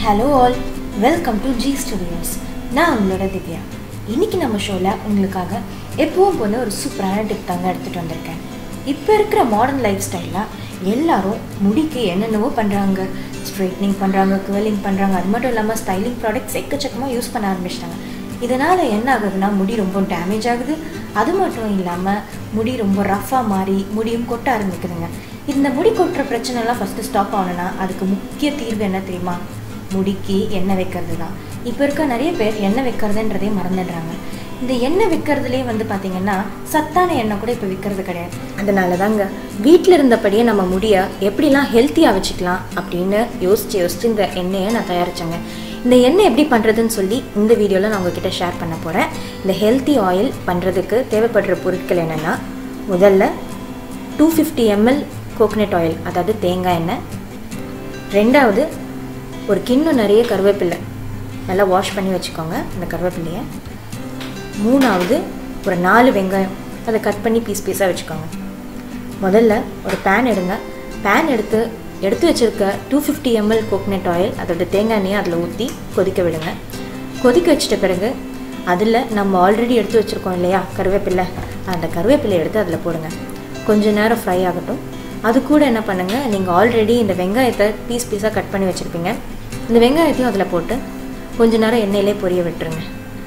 hello all welcome to G studios நான் உங்களோட திவ்யா இன்னைக்கு நம்ம ஷோவில் உங்களுக்காக எப்பவும் போல ஒரு சூப்பரான டிப் தாங்க எடுத்துகிட்டு வந்திருக்கேன் இப்போ இருக்கிற மாடர்ன் லைஃப் ஸ்டைலில் எல்லாரும் முடிக்கு என்னென்னவோ பண்ணுறாங்க ஸ்ட்ரைட்னிங் பண்ணுறாங்க கேர்லிங் பண்ணுறாங்க அது மட்டும் இல்லாமல் ஸ்டைலிங் ப்ராடக்ட்ஸ் எக்கச்சக்கமாக யூஸ் பண்ண ஆரம்பிச்சிட்டாங்க இதனால் என்ன ஆகுதுன்னா முடி ரொம்ப டேமேஜ் ஆகுது அது மட்டும் இல்லாமல் முடி ரொம்ப ரஃப்பாக மாறி முடியும் கொட்ட ஆரம்பிக்குதுங்க இந்த முடி கொட்டுற பிரச்சனைலாம் ஃபஸ்ட்டு ஸ்டாப் ஆகணும்னா அதுக்கு முக்கிய தீர்வு என்ன தெரியுமா முடிக்கு எண்ணெய் வைக்கிறது தான் இப்போ இருக்க நிறைய பேர் எண்ணெய் வைக்கிறதுன்றதே மறந்துடுறாங்க இந்த எண்ணெய் விற்கிறதுலே வந்து பார்த்தீங்கன்னா சத்தான எண்ணெய் கூட இப்போ விற்கிறது கிடையாது அதனால தாங்க வீட்டில் இருந்தபடியே நம்ம முடியை எப்படிலாம் ஹெல்த்தியாக வச்சுக்கலாம் அப்படின்னு யோசிச்சு யோசிச்சு இந்த எண்ணெயை நான் தயாரித்தேங்க இந்த எண்ணெய் எப்படி பண்ணுறதுன்னு சொல்லி இந்த வீடியோவில் நான் உங்ககிட்ட ஷேர் பண்ண போகிறேன் இந்த ஹெல்த்தி ஆயில் பண்ணுறதுக்கு தேவைப்படுற பொருட்கள் என்னென்னா முதல்ல two fifty ML coconut oil அதாவது தேங்காய் எண்ணெய் ரெண்டாவது ஒரு கிண்ணம் நிறைய கருவேப்பிலை நல்லா வாஷ் பண்ணி வச்சுக்கோங்க அந்த கருவேப்பிலையை மூணாவது ஒரு நாலு வெங்காயம் அதை கட் பண்ணி பீஸ் பீஸாக வச்சுக்கோங்க முதல்ல ஒரு பேன் எடுங்க பேன் எடுத்து எடுத்து வச்சுருக்க two fifty ML coconut oil அதோட தேங்காய் எண்ணெயை அதில் ஊற்றி கொதிக்க விடுங்க கொதிக்க வச்சிட்ட பிறகு அதில் நம்ம ஆல்ரெடி எடுத்து வச்சுருக்கோம் இல்லையா கருவேப்பிலை அந்த கருவேப்பிலை எடுத்து அதில் போடுங்க கொஞ்ச நேரம் ஃப்ரை ஆகட்டும் அது கூட என்ன பண்ணுங்கள் நீங்கள் ஆல்ரெடி இந்த வெங்காயத்தை பீஸ் பீஸாக கட் பண்ணி வச்சுருப்பீங்க இந்த வெங்காயத்தையும் அதில் போட்டு கொஞ்ச நேரம் எண்ணெயிலே பொரிய விட்டுருங்க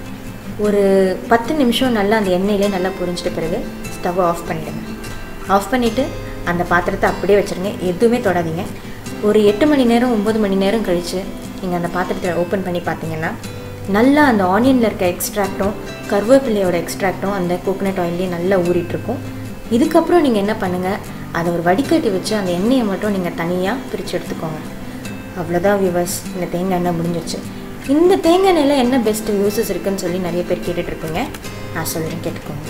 ஒரு பத்து நிமிஷம் நல்லா அந்த எண்ணெயிலே நல்லா பொரிஞ்சிட்ட பிறகு ஸ்டவ்வை ஆஃப் பண்ணிவிடுங்க ஆஃப் பண்ணிவிட்டு அந்த பாத்திரத்தை அப்படியே வச்சுருங்க எதுவுமே தொடாதீங்க ஒரு எட்டு மணி நேரம் ஒம்பது மணி நேரம் கழித்து நீங்கள் அந்த பாத்திரத்தை ஓப்பன் பண்ணி பார்த்தீங்கன்னா நல்லா அந்த ஆனியனில் இருக்க எக்ஸ்ட்ராக்டும் கருவேப்பிலையோட எக்ஸ்ட்ராக்டும் அந்த கோகனட் ஆயிலே நல்லா ஊறிட்டுருக்கும் இதுக்கப்புறம் நீங்கள் என்ன பண்ணுங்கள் அதை ஒரு வடிகட்டி வச்சு அந்த எண்ணெயை மட்டும் நீங்கள் தனியாக பிரித்து எடுத்துக்கோங்க அவ்வளோதான் வியூவர்ஸ் இந்த தேங்காய் எண்ணெய் முடிஞ்சிருச்சு இந்த தேங்காய் எண்ணெயில் என்ன பெஸ்ட் யூசஸ் இருக்குன்னு சொல்லி நிறைய பேர் கேட்டுட்ருப்பீங்க நான் சொல்கிறேன் கேட்டுக்கோங்க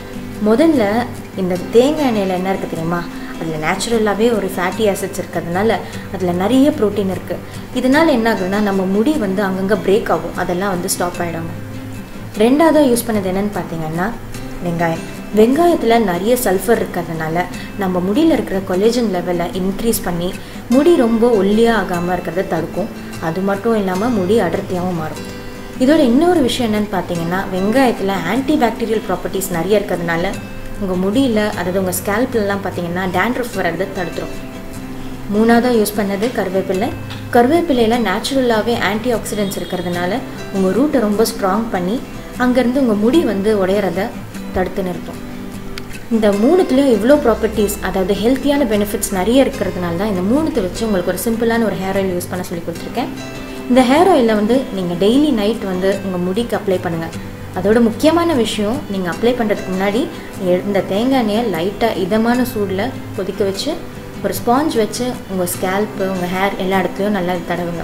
முதல்ல இந்த தேங்காய் எண்ணெயில் என்ன இருக்குது தெரியுமா அதில் நேச்சுரலாகவே ஒரு ஃபேட்டி ஆசிட்ஸ் இருக்கிறதுனால அதில் நிறைய ப்ரோட்டீன் இருக்குது இதனால் என்ன ஆகுதுன்னா நம்ம முடி வந்து அங்கங்கே பிரேக் ஆகும் அதெல்லாம் வந்து ஸ்டாப் ஆகிடாங்க ரெண்டாவதாக யூஸ் பண்ணது என்னென்னு பார்த்தீங்கன்னா வெங்காயம் வெங்காயத்தில் நிறைய சல்ஃபர் இருக்கிறதுனால நம்ம முடியில் இருக்கிற கொலேஜன் லெவலை இன்க்ரீஸ் பண்ணி முடி ரொம்ப ஒல்லியாக ஆகாமல் இருக்கிறத தடுக்கும் அது மட்டும் இல்லாமல் முடி அடர்த்தியாகவும் மாறும் இதோட இன்னொரு விஷயம் என்னென்னு பார்த்தீங்கன்னா வெங்காயத்தில் ஆன்டி பாக்டீரியல் ப்ராப்பர்ட்டிஸ் நிறைய இருக்கிறதுனால உங்கள் முடியில் அதாவது உங்கள் ஸ்கேல்ப்லலாம் பார்த்தீங்கன்னா டேண்ட்ரஃப் வர்றதை தடுத்துரும் மூணாவதாக யூஸ் பண்ணது கருவேப்பிலை கருவேப்பிலையில் நேச்சுரலாகவே ஆன்டி ஆக்சிடென்ட்ஸ் இருக்கிறதுனால உங்கள் ரூட்டை ரொம்ப ஸ்ட்ராங் பண்ணி அங்கேருந்து உங்கள் முடி வந்து உடையிறத தடுத்து நிறுத்தும் இந்த மூணுத்துலேயும் இவ்வளோ ப்ராப்பர்ட்டிஸ் அதாவது ஹெல்த்தியான பெனிஃபிட்ஸ் நிறைய இருக்கிறதுனால தான் இந்த மூணுத்தை வச்சு உங்களுக்கு ஒரு சிம்பிளான ஒரு ஹேர் ஆயில் யூஸ் பண்ண சொல்லி கொடுத்துருக்கேன் இந்த ஹேர் ஆயிலில் வந்து நீங்கள் டெய்லி நைட் வந்து உங்கள் முடிக்கு அப்ளை பண்ணுங்கள் அதோட முக்கியமான விஷயம் நீங்கள் அப்ளை பண்ணுறதுக்கு முன்னாடி இந்த தேங்காய் எண்ணெயை லைட்டாக இதமான சூடில் கொதிக்க வச்சு ஒரு ஸ்பாஞ்ச் வச்சு உங்கள் ஸ்கேல்ப்பு உங்கள் ஹேர் எல்லா இடத்துலையும் நல்லா தடவுங்க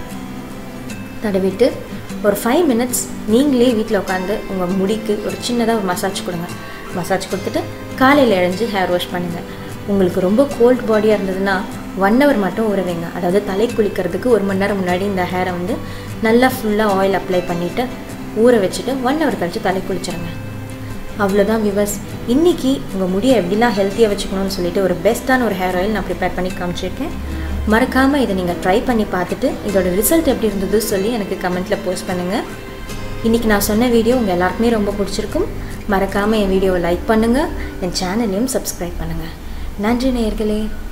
தடவிட்டு ஒரு ஃபைவ் மினிட்ஸ் நீங்களே வீட்டில் உட்காந்து உங்கள் முடிக்கு ஒரு சின்னதாக ஒரு மசாஜ் கொடுங்க மசாஜ் கொடுத்துட்டு காலையில் எழுந்து ஹேர் வாஷ் பண்ணுங்கள் உங்களுக்கு ரொம்ப கோல்ட் பாடியாக இருந்ததுன்னா ஒன் ஹவர் மட்டும் ஊற வைங்க அதாவது தலை குளிக்கிறதுக்கு ஒரு மணி நேரம் முன்னாடி இந்த ஹேரை வந்து நல்லா ஃபுல்லாக ஆயில் அப்ளை பண்ணிவிட்டு ஊற வச்சுட்டு ஒன் ஹவர் கழித்து தலை குளிச்சிருங்க அவ்வளோதான் விவர்ஸ் இன்றைக்கி உங்கள் முடியை எப்படிலாம் ஹெல்த்தியாக வச்சுக்கணும்னு சொல்லிட்டு ஒரு பெஸ்ட்டான ஒரு ஹேர் ஆயில் நான் ப்ரிப்பேர் பண்ணி காமிச்சிருக்கேன் மறக்காமல் இதை நீங்கள் ட்ரை பண்ணி பார்த்துட்டு இதோட ரிசல்ட் எப்படி இருந்தது சொல்லி எனக்கு கமெண்ட்டில் போஸ்ட் பண்ணுங்கள் இன்றைக்கி நான் சொன்ன வீடியோ உங்கள் எல்லாருக்குமே ரொம்ப பிடிச்சிருக்கும் மறக்காமல் என் வீடியோவை லைக் பண்ணுங்கள் என் சேனலையும் சப்ஸ்கிரைப் பண்ணுங்கள் நன்றி நேயர்களே